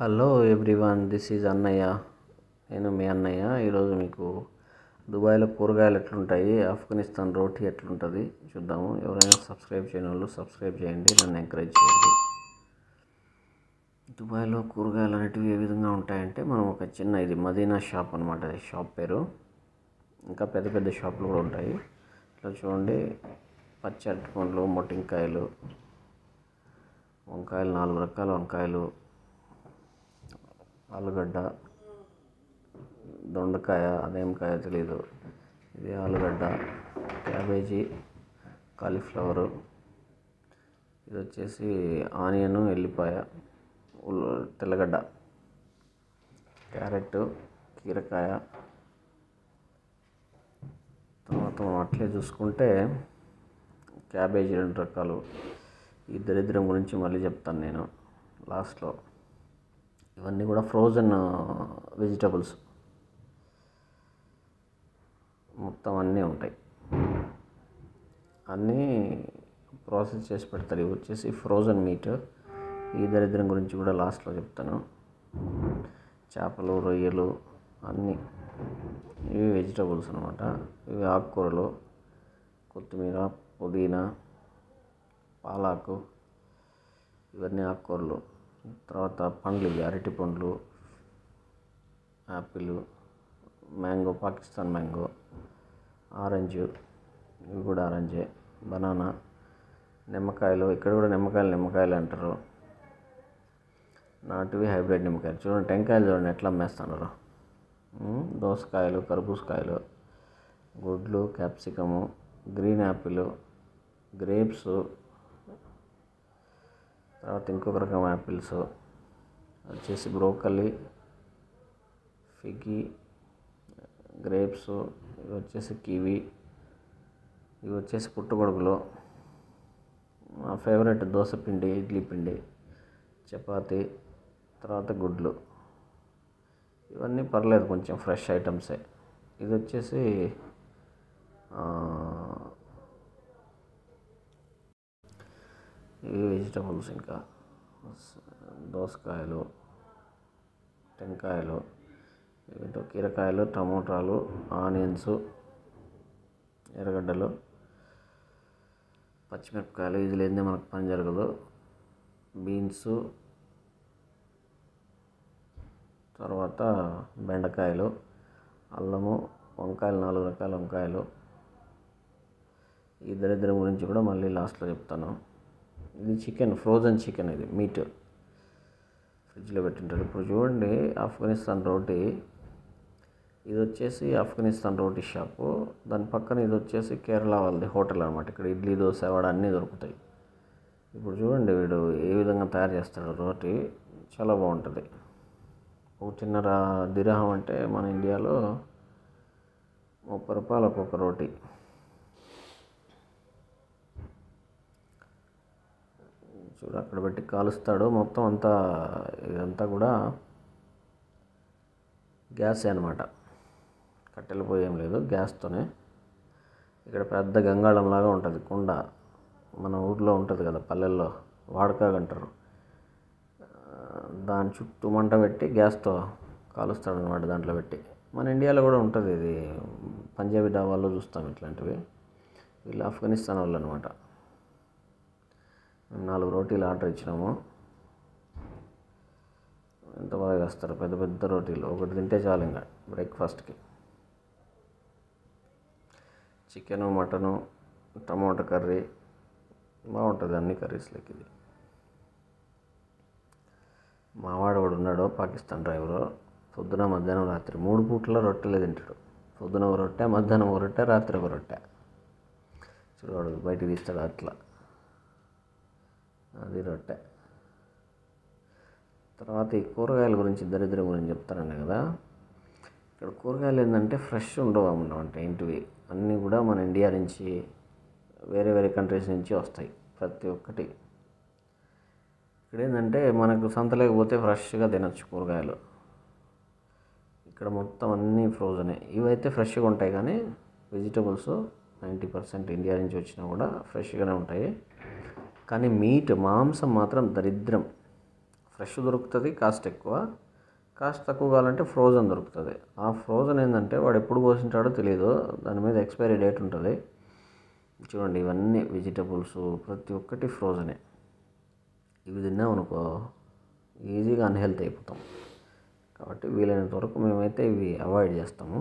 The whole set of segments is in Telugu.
హలో ఎవ్రీవన్ దిస్ ఈజ్ అన్నయ్య నేను మీ అన్నయ్య ఈరోజు మీకు దుబాయ్లో కూరగాయలు ఎట్లుంటాయి ఆఫ్ఘనిస్తాన్ రోటీ ఎట్లుంటుంది చూద్దాము ఎవరైనా సబ్స్క్రైబ్ చేయని వాళ్ళు సబ్స్క్రైబ్ చేయండి నన్ను ఎంకరేజ్ చేయండి దుబాయ్లో కూరగాయలు అనేటివి ఏ విధంగా ఉంటాయంటే మనం ఒక చిన్న ఇది మదీనా షాప్ అనమాట షాప్ పేరు ఇంకా పెద్ద పెద్ద షాపులు కూడా ఉంటాయి ఇట్లా చూడండి పచ్చి అరటి పండ్లు మొట్టింకాయలు వంకాయలు నాలుగు రకాల వంకాయలు ఆలుగడ్డ దొండకాయ అదేం కాయ తెలీదు ఇది ఆలుగడ్డ క్యాబేజీ కాలీఫ్లవరు ఇది వచ్చేసి ఆనియన్ ఎల్లిపాయ ఉల్- తెల్లగడ్డ క్యారెట్ కీరకాయ తర్వాత మనం అట్లే చూసుకుంటే క్యాబేజీ రెండు రకాలు ఈ దరిద్రం గురించి మళ్ళీ చెప్తాను నేను లాస్ట్లో ఇవన్నీ కూడా ఫ్రోజన్ వెజిటబుల్స్ మొత్తం అన్నీ ఉంటాయి అన్నీ ప్రాసెస్ చేసి పెడతారు ఇవి వచ్చేసి ఫ్రోజన్ మీట్ ఈ దరిద్రం గురించి కూడా లాస్ట్లో చెప్తాను చేపలు రొయ్యలు అన్నీ ఇవి వెజిటబుల్స్ అనమాట ఇవి ఆకుకూరలు కొత్తిమీర పుదీనా పాలాకు ఇవన్నీ ఆకుకూరలు తర్వాత పండ్లు ఇవి అరటి పండ్లు apple mango Pakistan mango orange ఇవి కూడా ఆరెంజే బనానా నిమ్మకాయలు ఇక్కడ కూడా నిమ్మకాయలు నిమ్మకాయలు అంటారు నాటువి హైబ్రిడ్ నిమ్మకాయలు చూడండి టెంకాయలు చూడండి ఎట్లా అమ్మేస్తున్నారు ఉమ్, దోసకాయలు కర్బూజకాయలు గుడ్లు క్యాప్సికము గ్రీన్ యాపిల్ గ్రేప్స్ తర్వాత ఇంకొక రకం యాపిల్స్ వచ్చేసి బ్రోకలీ ఫిగి గ్రేప్స్ ఇవి వచ్చేసి కివి ఇవి వచ్చేసి పుట్టగొడుగులు మా ఫేవరెట్ దోశ పిండి ఇడ్లీ పిండి చపాతి తర్వాత గుడ్లు ఇవన్నీ పర్లేదు కొంచెం ఫ్రెష్ ఐటమ్సే ఇది వచ్చేసి ఆ, ఇవి వెజిటబుల్స్ ఇంకా దోసకాయలు టెంకాయలు ఏంటో కీరకాయలు టమోటాలు ఆనియన్స్ ఎర్రగడ్డలు పచ్చిమిరపకాయలు ఇది లేనిదే మనకు పని జరగదు బీన్స్ తర్వాత బెండకాయలు అల్లము వంకాయలు నాలుగు రకాల వంకాయలు ఈ దరిద్రం గురించి కూడా మళ్ళీ లాస్ట్లో చెప్తాను ఇది చికెన్ ఫ్రోజన్ చికెన్ ఇది మీట్ ఫ్రిడ్జ్లో పెట్టింటారు ఇప్పుడు చూడండి ఆఫ్ఘనిస్తాన్ రోటీ ఇది వచ్చేసి ఆఫ్ఘనిస్తాన్ రోటీ షాపు దాని పక్కన ఇది వచ్చేసి కేరళ వాళ్ళది హోటల్ అనమాట ఇక్కడ ఇడ్లీ దోశ వడ అన్నీ దొరుకుతాయి ఇప్పుడు చూడండి వీడు ఏ విధంగా తయారు చేస్తాడు రోటీ చాలా బాగుంటుంది ఒకటిన్నర దిరహం అంటే మన ఇండియాలో ముప్పై రూపాయలు ఒక్కొక్క రోటీ చూడు అక్కడ పెట్టి కాలుస్తాడు మొత్తం అంతా ఇదంతా కూడా గ్యాసే అనమాట కట్టెల పొయ్యి ఏం లేదు గ్యాస్తోనే ఇక్కడ పెద్ద గంగాళం లాగా ఉంటుంది కుండ మన ఊర్లో ఉంటుంది కదా పల్లెల్లో వాడకాగంటారు దాని చుట్టూ మంట పెట్టి గ్యాస్తో కాలుస్తాడు అనమాట దాంట్లో పెట్టి మన ఇండియాలో కూడా ఉంటుంది ఇది పంజాబీ డాబాల్లో చూస్తాం ఇట్లాంటివి వీళ్ళు ఆఫ్ఘనిస్తాన్ వాళ్ళు అనమాట మేము నాలుగు రోటీలు ఆర్డర్ ఇచ్చినాము ఎంత బాగా వేస్తారు పెద్ద పెద్ద రోటీలు ఒకటి తింటే చాలు ఇంకా బ్రేక్ఫాస్ట్కి చికెను మటను టమాటా కర్రీ బాగుంటుంది అన్ని కర్రీస్లకి ఇది మావాడు ఒకడు ఉన్నాడు పాకిస్తాన్ డ్రైవరు పొద్దున మధ్యాహ్నం రాత్రి మూడు పూట్ల రొట్టెలే తింటాడు పొద్దున ఒక రొట్టె మధ్యాహ్నం ఒక రొట్టె రాత్రి ఒక రొట్టె చూడవాడు బయటికి తీస్తాడు అట్లా అది రొట్టె తర్వాత ఈ కూరగాయల గురించి దరిద్రం గురించి చెప్తానండి కదా ఇక్కడ కూరగాయలు ఏంటంటే ఫ్రెష్ ఉండవు అన్నమాట ఏంటివి అన్నీ కూడా మన ఇండియా నుంచి వేరే వేరే కంట్రీస్ నుంచి వస్తాయి ప్రతి ఒక్కటి ఇక్కడ ఏంటంటే మనకు సంత లేకపోతే ఫ్రెష్గా తినచ్చు కూరగాయలు ఇక్కడ మొత్తం అన్నీ ఫ్రోజనే ఇవైతే ఫ్రెష్గా ఉంటాయి కానీ వెజిటబుల్స్ నైంటీ పర్సెంట్ ఇండియా నుంచి వచ్చినా కూడా ఫ్రెష్గానే ఉంటాయి కానీ మీట్ మాంసం మాత్రం దరిద్రం ఫ్రెష్ దొరుకుతుంది కాస్ట్ ఎక్కువ కాస్ట్ తక్కువ కావాలంటే ఫ్రోజన్ దొరుకుతుంది ఆ ఫ్రోజన్ ఏంటంటే వాడు ఎప్పుడు కోసింటాడో తెలియదు దాని మీద ఎక్స్పైరీ డేట్ ఉంటుంది చూడండి ఇవన్నీ వెజిటబుల్స్ ప్రతి ఒక్కటి ఫ్రోజనే ఇవి తిన్నామనుకో ఈజీగా అన్హెల్త్ అయిపోతాం కాబట్టి వీలైనంత వరకు మేమైతే ఇవి అవాయిడ్ చేస్తాము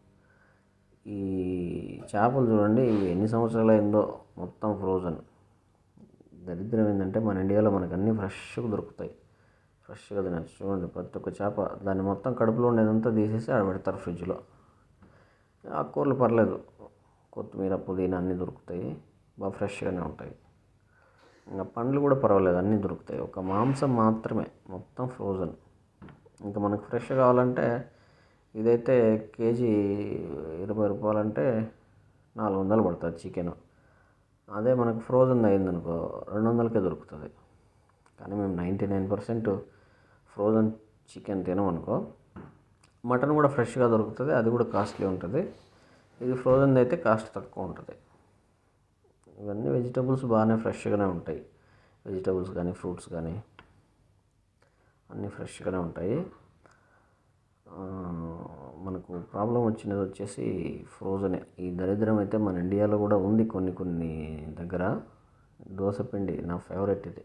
ఈ చేపలు చూడండి ఇవి ఎన్ని సంవత్సరాలు అయిందో మొత్తం ఫ్రోజన్ దరిద్రం ఏంటంటే మన ఇండియాలో మనకు అన్నీ ఫ్రెష్గా దొరుకుతాయి ఫ్రెష్గా తినచ్చు చూడండి ప్రతి ఒక్క చేప దాన్ని మొత్తం కడుపులో ఉండేదంతా తీసేసి ఆడ పెడతారు ఫ్రిడ్జ్లో ఆకుకూరలు పర్లేదు కొత్తిమీర పుదీనా అన్నీ దొరుకుతాయి బాగా ఫ్రెష్గానే ఉంటాయి ఇంకా పండ్లు కూడా పర్వాలేదు అన్నీ దొరుకుతాయి ఒక మాంసం మాత్రమే మొత్తం ఫ్రోజన్ ఇంకా మనకు ఫ్రెష్ కావాలంటే ఇదైతే కేజీ ఇరవై రూపాయలంటే నాలుగు వందలు పడుతుంది చికెన్ అదే మనకు ఫ్రోజన్ అయిందనుకో రెండు వందలకే దొరుకుతుంది కానీ మేము ninety nine percent frozen chicken తినమనుకో మటన్ కూడా ఫ్రెష్గా దొరుకుతుంది అది కూడా కాస్ట్లీ ఉంటుంది ఇది ఫ్రోజన్ అయితే కాస్ట్ తక్కువ ఉంటుంది ఇవన్నీ వెజిటబుల్స్ బాగానే ఫ్రెష్గానే ఉంటాయి వెజిటబుల్స్ కానీ ఫ్రూట్స్ కానీ అన్నీ ఫ్రెష్గానే ఉంటాయి ఆ, మనకు ప్రాబ్లం వచ్చినది వచ్చేసి ఫ్రోజనే ఈ దరిద్రం అయితే మన ఇండియాలో కూడా ఉంది కొన్ని కొన్ని దగ్గర దోసపిండి నా ఫేవరెట్ ఇది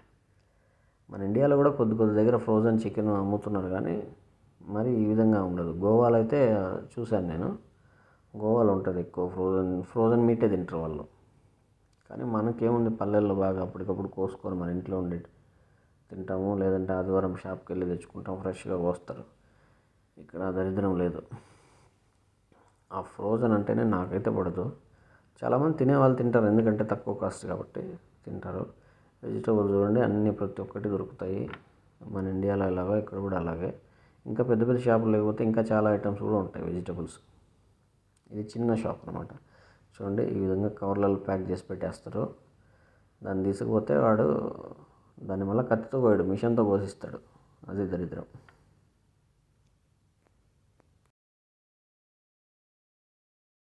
మన ఇండియాలో కూడా కొద్ది కొద్ది దగ్గర ఫ్రోజన్ చికెన్ అమ్ముతున్నారు కానీ మరి ఈ విధంగా ఉండదు గోవాలో అయితే చూశాను నేను గోవాలో ఉంటుంది ఎక్కువ ఫ్రోజన్ ఫ్రోజన్ మీటే తింటారు వాళ్ళు కానీ మనకేముంది పల్లెల్లో బాగా అప్పటికప్పుడు కోసుకొని మన ఇంట్లో ఉండి తింటాము లేదంటే ఆదివారం షాప్కి వెళ్ళి తెచ్చుకుంటాం ఫ్రెష్గా కోస్తారు ఇక్కడ ఆ దరిద్రం లేదు ఆ ఫ్రోజన్ అంటేనే నాకైతే పడదు చాలామంది తినే వాళ్ళు తింటారు ఎందుకంటే తక్కువ కాస్ట్ కాబట్టి తింటారు వెజిటబుల్ చూడండి అన్ని ప్రతి ఒక్కటి దొరుకుతాయి మన ఇండియాలో ఎలాగో ఇక్కడ కూడా అలాగే ఇంకా పెద్ద పెద్ద షాపులు లేకపోతే ఇంకా చాలా ఐటమ్స్ కూడా ఉంటాయి వెజిటబుల్స్ ఇది చిన్న షాప్ అనమాట చూడండి ఈ విధంగా కవర్లలో ప్యాక్ చేసి పెట్టేస్తారు దాన్ని తీసుకుపోతే వాడు దాన్ని మళ్ళీ కత్తితో కోయడు మిషన్తో కోసిస్తాడు అది దరిద్రం